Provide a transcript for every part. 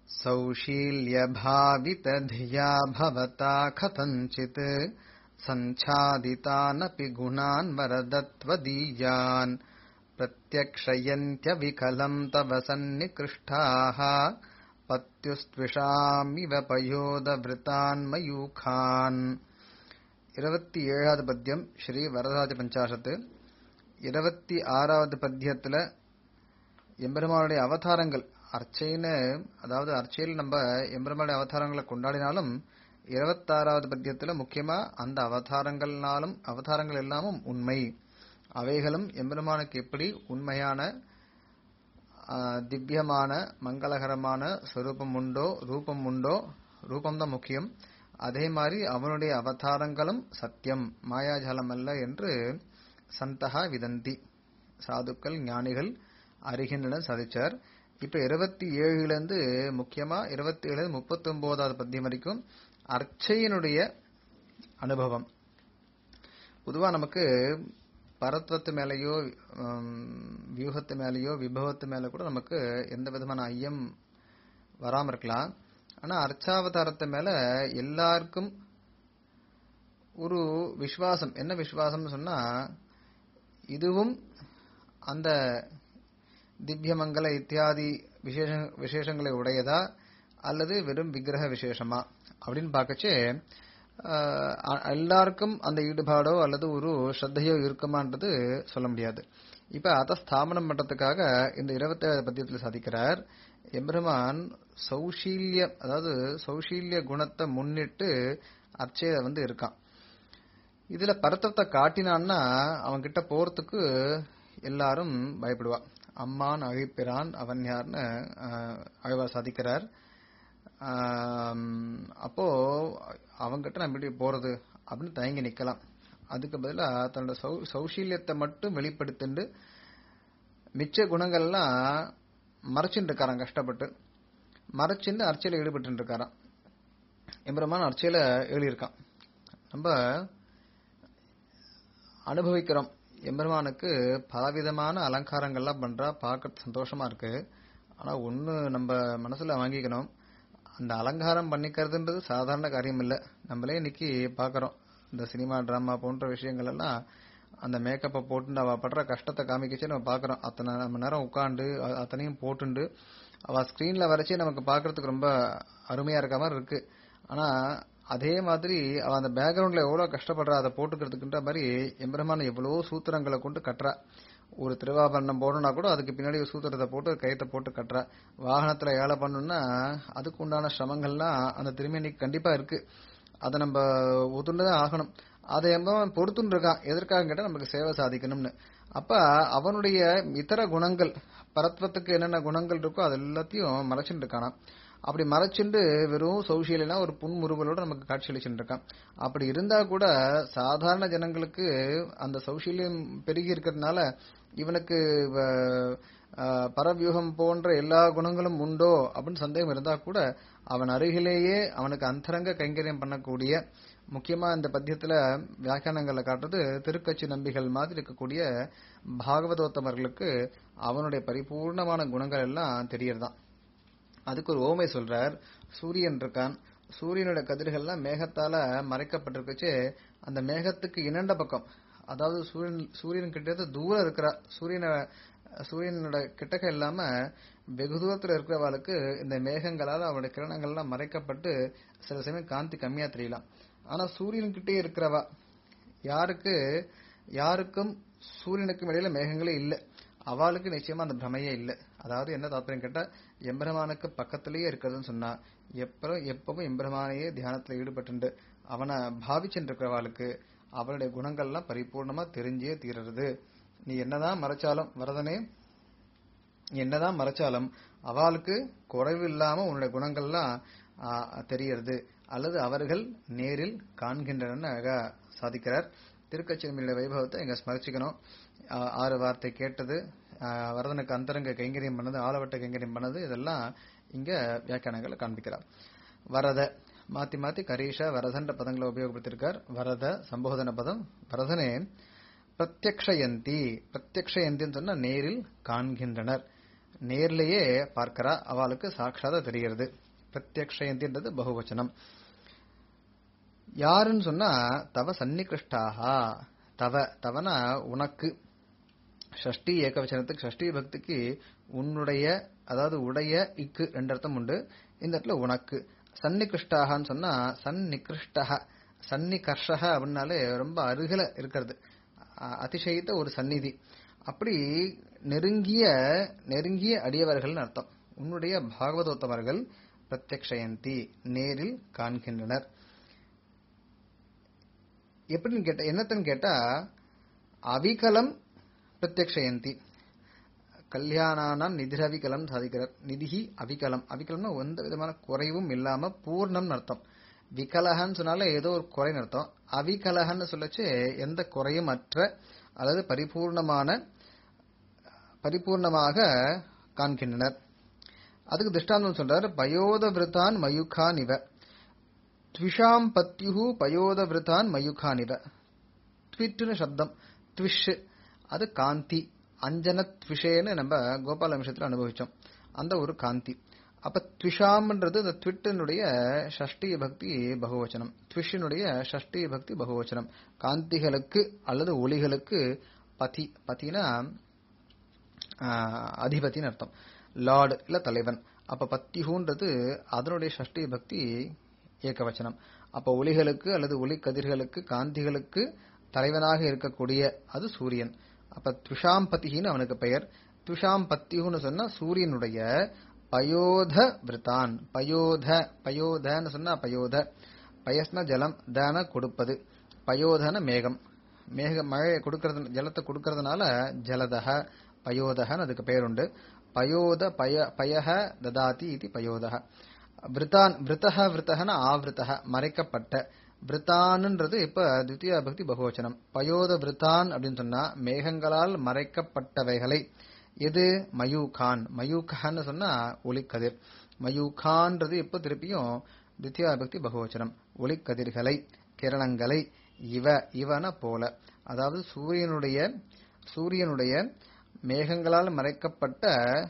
सौशील्यभावितधिया भवता कथञ्चित् सञ्छादितानपि गुणान् वरदत्वदीयान् प्रत्यक्षयन्त्यविकलम् तव सन्निकृष्टाः பத்யுஸ்த்விஷாமிவ பயோதவிருத்தான் மயூகான் இருபத்தி ஏழாவது பத்தியம் ஸ்ரீ வரதராஜ பஞ்சாசத்து இருபத்தி ஆறாவது பத்தியத்துல எம்பெருமானுடைய அவதாரங்கள் அர்ச்சைன்னு அதாவது அர்ச்சையில் நம்ம எம்பெருமானுடைய அவதாரங்களை கொண்டாடினாலும் இருபத்தாறாவது பத்தியத்துல முக்கியமா அந்த அவதாரங்கள்னாலும் அவதாரங்கள் எல்லாமும் உண்மை அவைகளும் எம்பெருமானுக்கு எப்படி உண்மையான திவ்யமான மங்களகரமான ஸ்வரூபம் உண்டோ ரூபம் உண்டோ ரூபம்தான் முக்கியம் அதே மாதிரி அவனுடைய அவதாரங்களும் சத்தியம் மாயாஜாலம் அல்ல என்று சந்தகா விதந்தி சாதுக்கள் ஞானிகள் அறிகின்றனர் சாதிச்சார் இப்ப இருபத்தி ஏழுல இருந்து முக்கியமா இருபத்தி ஏழு முப்பத்தி ஒன்பதாவது பத்தியம் வரைக்கும் அர்ச்சையினுடைய அனுபவம் பொதுவா நமக்கு பரத்வத்து மேலேயோ வியூகத்து மேலேயோ விபவத்து மேல கூட நமக்கு எந்த விதமான ஐயம் வராம இருக்கலாம் ஆனா அர்ச்சாவதாரத்து மேல எல்லாருக்கும் ஒரு விசுவாசம் என்ன விசுவாசம்னு சொன்னா இதுவும் அந்த திவ்யமங்கல இத்தியாதி விசேஷ விசேஷங்களை உடையதா அல்லது வெறும் விக்கிரக விசேஷமா அப்படின்னு பார்க்கச்சே எல்லாருக்கும் அந்த ஈடுபாடோ அல்லது ஒரு ஸ்ரத்தையோ இருக்குமான்றது சொல்ல முடியாது இப்ப அத ஸ்தாபனம் பண்றதுக்காக இந்த இருபத்தேழு பத்தியத்தில் சாதிக்கிறார் எம்பெருமான் சௌஷீல்ய அதாவது சௌஷீல்ய குணத்தை முன்னிட்டு அர்ச்சையில வந்து இருக்கான் இதுல பரத்தத்தை காட்டினான்னா அவன் கிட்ட போறதுக்கு எல்லாரும் பயப்படுவா அம்மான் அழிப்பிறான் அவன் யார்னு அழிவா சாதிக்கிறார் அப்போ அவங்கிட்ட நம்ம எப்படி போறது அப்படின்னு தயங்கி நிக்கலாம் அதுக்கு பதிலா தன்னோட சௌ சௌஷீல்யத்தை மட்டும் வெளிப்படுத்திண்டு மிச்ச குணங்கள்லாம் மறைச்சுட்டு இருக்காராம் கஷ்டப்பட்டு மறைச்சுண்டு அர்ச்சையில ஈடுபட்டு இருக்காராம் எம்பெருமான் அர்ச்சையில எழுதியிருக்கான் நம்ம அனுபவிக்கிறோம் எம்பெருமானுக்கு பலவிதமான அலங்காரங்கள்லாம் பண்றா பார்க்க சந்தோஷமா இருக்கு ஆனா ஒண்ணு நம்ம மனசுல வாங்கிக்கணும் அந்த அலங்காரம் பண்ணிக்கிறதுன்றது சாதாரண காரியம் இல்லை நம்மளே இன்னைக்கு பாக்குறோம் இந்த சினிமா டிராமா போன்ற விஷயங்கள் எல்லாம் அந்த மேக்கப்பை போட்டு அவ படுற கஷ்டத்தை காமிக்கச்சு நம்ம பாக்குறோம் அத்தனை மணி நேரம் உட்காந்து அத்தனையும் போட்டுண்டு அவ ஸ்கிரீன்ல வரைச்சே நமக்கு பாக்குறதுக்கு ரொம்ப அருமையா இருக்க மாதிரி இருக்கு ஆனா அதே மாதிரி அவ அந்த பேக்ரவுண்ட்ல எவ்வளவு கஷ்டப்படுறா அதை போட்டுக்கிறதுக்குன்ற மாதிரி எம்பெருமான எவ்வளவோ சூத்திரங்களை கொண்டு கட்டுறா ஒரு திருவாபரணம் போடணும்னா கூட அதுக்கு பின்னாடி ஒரு சூத்திரத்தை போட்டு கயத்தை போட்டு கட்டுறா வாகனத்துல ஏழை பண்ணணும்னா அதுக்கு உண்டான சிரமங்கள்லாம் அந்த திருமணிக்கு கண்டிப்பா இருக்கு அதை நம்ம ஒத்துண்டுதான் ஆகணும் அதை எம்பவன் பொறுத்துன்னு இருக்கான் எதற்காக கேட்டா நமக்கு சேவை சாதிக்கணும்னு அப்ப அவனுடைய இதர குணங்கள் பரத்வத்துக்கு என்னென்ன குணங்கள் இருக்கோ அது எல்லாத்தையும் மறைச்சுட்டு இருக்கானா அப்படி மறைச்சுண்டு வெறும் சௌசியலாம் ஒரு புன்முறுவலோட நமக்கு காட்சி அளிச்சுட்டு இருக்கான் அப்படி இருந்தா கூட சாதாரண ஜனங்களுக்கு அந்த சௌசீல்யம் பெருகி இருக்கிறதுனால இவனுக்கு பரவியூகம் போன்ற எல்லா குணங்களும் உண்டோ அப்படின்னு சந்தேகம் இருந்தா கூட அவன் அருகிலேயே அவனுக்கு அந்தரங்க கைங்கரியம் பண்ணக்கூடிய முக்கியமா இந்த பத்தியத்துல வியாக்கியானங்களை காட்டுறது திருக்கட்சி நம்பிகள் மாதிரி இருக்கக்கூடிய பாகவதோத்தமர்களுக்கு அவனுடைய பரிபூர்ணமான குணங்கள் எல்லாம் தெரியறதான் அதுக்கு ஒரு ஓமை சொல்றார் சூரியன் இருக்கான் சூரியனோட கதிர்கள்லாம் மேகத்தால மறைக்கப்பட்டிருக்குச்சு அந்த மேகத்துக்கு இனண்ட பக்கம் அதாவது சூரியன் சூரியன் கிட்ட தூரம் இருக்கிற சூரியனை சூரியனோட கிட்டக்க இல்லாம வெகு தூரத்துல இருக்கிறவாளுக்கு இந்த மேகங்களால அவனுடைய கிரணங்கள்லாம் மறைக்கப்பட்டு சில சமயம் காந்தி கம்மியா தெரியலாம் ஆனா சூரியன் கிட்டே இருக்கிறவா யாருக்கு யாருக்கும் சூரியனுக்கும் இடையில மேகங்களே இல்லை அவளுக்கு நிச்சயமா அந்த பிரமையே இல்லை அதாவது என்ன தாத்பரியம் கேட்டா எம்பெருமானுக்கு பக்கத்திலேயே இருக்கிறதுன்னு சொன்னா எப்பவும் எப்பவும் எம்பெருமானையே தியானத்துல ஈடுபட்டு அவனை பாவிச்சுட்டு இருக்கிறவாளுக்கு அவளுடைய குணங்கள்லாம் பரிபூர்ணமா தெரிஞ்சே தீர்றது நீ என்னதான் மறைச்சாலும் வரதனே என்னதான் மறைச்சாலும் அவளுக்கு குறைவு இல்லாம உன்னுடைய குணங்கள்லாம் தெரியறது அல்லது அவர்கள் நேரில் காண்கின்றன அழகா சாதிக்கிறார் திருக்கச்சிறுமியுடைய வைபவத்தை இங்க ஸ்மரிச்சுக்கணும் ஆறு வார்த்தை கேட்டது வரதனுக்கு அந்தரங்க கைங்கரியம் பண்ணது ஆலவட்ட கைங்கரியம் பண்ணது இதெல்லாம் இங்க வியாக்கியானங்களை காண்பிக்கிறார் வரத மாத்தி மாத்தி கரீஷ வரதன்ற பதங்களை உபயோகப்படுத்திருக்கார் வரத சம்போதன பதம் வரதனே பிரத்யக்ஷயந்தி பிரத்யக்ஷயந்தின்னு சொன்னா நேரில் காண்கின்றனர் நேர்லயே பார்க்கிறா அவளுக்கு சாட்சாதா தெரிகிறது பிரத்யக்ஷயந்தின்றது பகுவச்சனம் யாருன்னு சொன்னா தவ சன்னிகிருஷ்டாகா தவ தவனா உனக்கு ஷஷ்டி ஏகவச்சனத்துக்கு ஷஷ்டி பக்திக்கு உன்னுடைய அதாவது உடைய இக்கு ரெண்டு அர்த்தம் உண்டு இந்த இடத்துல உனக்கு சன்னிகிருஷ்டாகன்னு சொன்னா சன்னிகிருஷ்டக சன்னிகர்ஷக அப்படின்னாலே ரொம்ப அருகில இருக்கிறது அ- அதிசயித்த ஒரு சந்நிதி அப்படி நெருங்கிய நெருங்கிய அடியவர்கள்னு அர்த்தம் உன்னுடைய பாகவதோத்தமர்கள் பிரத்யக்ஷயந்தி நேரில் காண்கின்றனர் எப்படின்னு கேட்ட என்னத்தன்னு கேட்டா அவிகலம் பிரத்யக்ஷயந்தி கல்யாணானாம் நிதிரவிகலம் சாதிக்கிறார் நிதிஹி அவிகலம் அவிகலம்னா எந்த விதமான குறைவும் இல்லாம பூர்ணம்னு அர்த்தம் விகலகன்னு சொன்னாலே ஏதோ ஒரு குறைன்னு அர்த்தம் அவிகலகன்னு சொல்லச்சு எந்த குறையும் அற்ற அல்லது பரிபூர்ணமான பரிபூர்ணமாக காண்கின்றனர் அதுக்கு திருஷ்டாந்தம் சொல்றார் பயோத விருத்தான் மயுகான் இவ த்விஷாம் பத்யுஹு பயோத விருத்தான் மயுகான் இவ ட்விட்னு சப்தம் த்விஷ் அது காந்தி அஞ்சன த்விஷேன்னு நம்ம கோபால விஷயத்துல அனுபவிச்சோம் அந்த ஒரு காந்தி அப்ப த்விஷாம்ன்றது இந்த த்விட்டினுடைய ஷஷ்டி பக்தி பகுவச்சனம் த்விஷினுடைய ஷஷ்டி பக்தி பகுவச்சனம் காந்திகளுக்கு அல்லது ஒளிகளுக்கு பதி பதினா ஆஹ், அதிபதின்னு அர்த்தம் லார்டு இல்ல தலைவன் அப்ப பத்திஹூன்றது அதனுடைய ஷஷ்டி பக்தி ஏகவச்சனம் அப்ப ஒளிகளுக்கு அல்லது ஒளி கதிர்களுக்கு காந்திகளுக்கு தலைவனாக இருக்கக்கூடிய அது சூரியன் அப்ப துஷாம் பத்திகின்னு அவனுக்கு பெயர் துஷாம் பத்தியுன்னு சொன்னா சூரியனுடைய பயோத விருத்தான் பயோத பயோதன்னு சொன்னா பயோத பயஸ்ன ஜலம் தான கொடுப்பது பயோதன மேகம் மேக மழையை கொடுக்கறது ஜலத்தை கொடுக்கறதுனால ஜலதக பயோதகன்னு அதுக்கு பெயர் உண்டு பயோத பய பயக ததாதி இது பயோதக விருத்தான் விருத்தக விருத்தகன ஆவிருத்தக மறைக்கப்பட்ட விருத்தான்ன்றது இப்ப தித்தியா பக்தி பகுவச்சனம் பயோத விருத்தான் அப்படின்னு சொன்னா மேகங்களால் மறைக்கப்பட்டவைகளை எது மயூகான் மயூகான்னு சொன்னா ஒளிக்கதிர் மயூகான்றது இப்ப திருப்பியும் தித்தியா பக்தி பகுவச்சனம் ஒளிக்கதிர்களை கிரணங்களை இவ இவன போல அதாவது சூரியனுடைய சூரியனுடைய மேகங்களால் மறைக்கப்பட்ட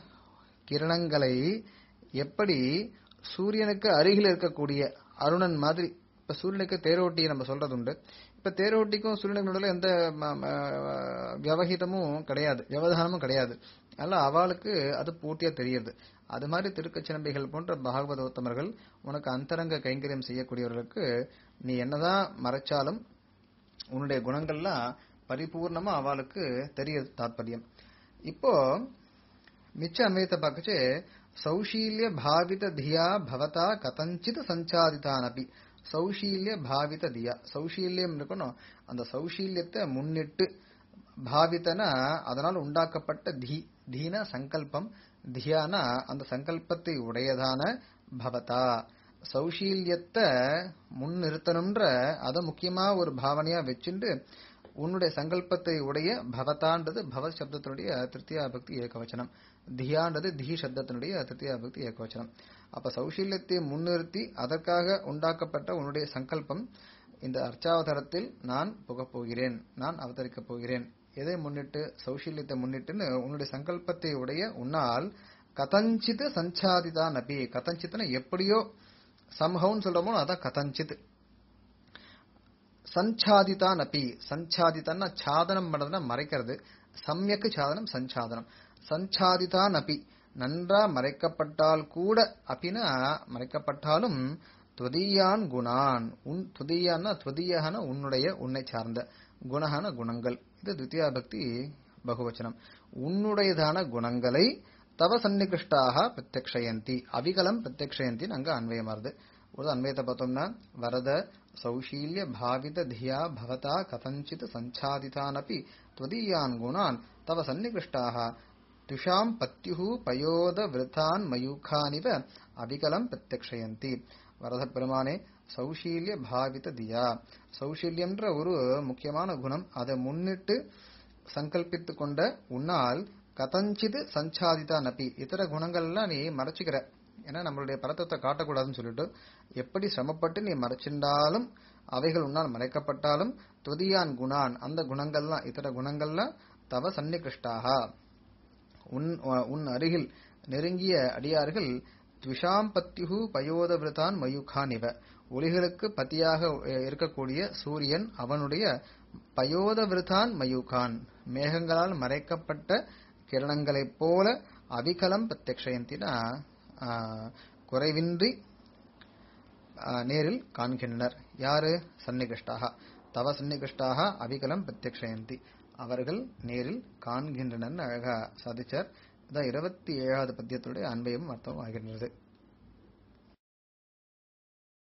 கிரணங்களை எப்படி சூரியனுக்கு அருகில் இருக்கக்கூடிய அருணன் மாதிரி இப்ப சூரியனுக்கு தேரோட்டியை நம்ம சொல்றது உண்டு இப்ப தேரோட்டிக்கும் சூரியனுக்கு நடுவுல எந்த ம- ம- வியவஹிதமும் கிடையாது வியவதானமும் கிடையாது அதனால அவளுக்கு அது பூர்த்தியா தெரியுது அது மாதிரி திருக்கச்சினம்பிகள் போன்ற பாகவதோத்தமர்கள் உனக்கு அந்தரங்க கைங்கரியம் செய்யக்கூடியவர்களுக்கு நீ என்னதான் மறைச்சாலும் உன்னுடைய குணங்கள்லாம் பரிபூர்ணமா அவளுக்கு தெரிய தாத்பரியம் இப்போ மிச்ச அன்வயத்தை பார்க்கச்சு சௌஷீல்ய பாவித தியா பவதா கதஞ்சித் சஞ்சாதிதானபி சௌஷீல்ய பாவித தியா சௌஷீல்யம் இருக்கணும் அந்த சௌஷீல்யத்தை முன்னிட்டு பாவித்தனா அதனால் உண்டாக்கப்பட்ட தி தீன சங்கல்பம் தியானா அந்த சங்கல்பத்தை உடையதான பவதா சௌஷீல்யத்தை முன்னிறுத்தணும்ன்ற அத முக்கியமா ஒரு பாவனையா வச்சுண்டு உன்னுடைய சங்கல்பத்தை உடைய பவதான்றது பவ சப்தத்தினுடைய திருத்தியா பக்தி ஏகவச்சனம் தியான்றது தி சப்தத்தினுடைய திருத்தியா பக்தி ஏகவச்சனம் அப்ப சௌஷீல்யத்தை முன்னிறுத்தி அதற்காக உண்டாக்கப்பட்ட உன்னுடைய சங்கல்பம் இந்த அர்ச்சாவதாரத்தில் நான் புகப் போகிறேன் நான் அவதரிக்கப் போகிறேன் எதை முன்னிட்டு சௌஷீல்யத்தை முன்னிட்டுன்னு உன்னுடைய சங்கல்பத்தை உடைய உன்னால் கதஞ்சித் சஞ்சாதிதா நபி கதஞ்சித்னா எப்படியோ சம்ஹவுன்னு சொல்றோமோ அதான் கதஞ்சித் சஞ்சாதிதான் அப்பி சஞ்சாதிதன்னா சாதனம் பண்றதுன்னா மறைக்கிறது சமயக்கு சாதனம் சஞ்சாதனம் சஞ்சாதிதான் அப்பி நன்றா மறைக்கப்பட்டால் கூட அப்பினா மறைக்கப்பட்டாலும் துவதீயான் குணான் உன் துவதீயான்னா துவதீயகன உன்னுடைய உன்னை சார்ந்த குணகன குணங்கள் இது துத்தியா பக்தி பகுவச்சனம் உன்னுடையதான குணங்களை தவ சன்னிகிருஷ்டாக பிரத்யக்ஷயந்தி அவிகலம் பிரத்யக்ஷயந்தின்னு அங்க அன்வயமாறுது ஒரு அன்வயத்தை பார்த்தோம்னா வரத சௌஷீல்ய பாவித தியா பவதா கதஞ்சித் சஞ்சாதிதானபி त्वदीयान् गुणान् तव सन्निकृष्टाः துஷாம் பத்யுஹு பயோத விருத்தான் மயூகானிவ அவிகலம் பிரத்யக்ஷயந்தி வரத பெருமானே சௌஷீல்ய பாவித தியா சௌஷீல்யம்ன்ற ஒரு முக்கியமான குணம் அதை முன்னிட்டு சங்கல்பித்து கொண்ட உன்னால் கதஞ்சிது சஞ்சாதிதா நபி இதர குணங்கள்லாம் நீ மறைச்சுக்கிற ஏன்னா நம்மளுடைய பரத்தத்தை காட்டக்கூடாதுன்னு சொல்லிட்டு எப்படி சிரமப்பட்டு நீ மறைச்சிருந்தாலும் அவைகள் உன்னால் மறைக்கப்பட்டாலும் துதியான் குணான் அந்த குணங்கள்லாம் இதர குணங்கள்லாம் தவ சன்னிகிருஷ்டாக உன் உன் அருகில் நெருங்கிய அடியார்கள் த்விஷாம் பத்யுகு பயோதவிரதான் மயூகான் இவ ஒளிகளுக்கு பத்தியாக இருக்கக்கூடிய சூரியன் அவனுடைய பயோதவிரதான் மயூகான் மேகங்களால் மறைக்கப்பட்ட கிரணங்களைப் போல அவிகலம் பிரத்யக்ஷயந்தினா குறைவின்றி நேரில் காண்கின்றனர் யாரு சன்னிகிருஷ்டாக தவ சன்னிகிருஷ்டாக அவிகலம் பிரத்யக்ஷயந்தி அவர்கள் நேரில் காண்கின்றனர் அழகா சாதிச்சார் இதான் இருபத்தி ஏழாவது பத்தியத்துடைய அன்பையும் அர்த்தம் ஆகின்றது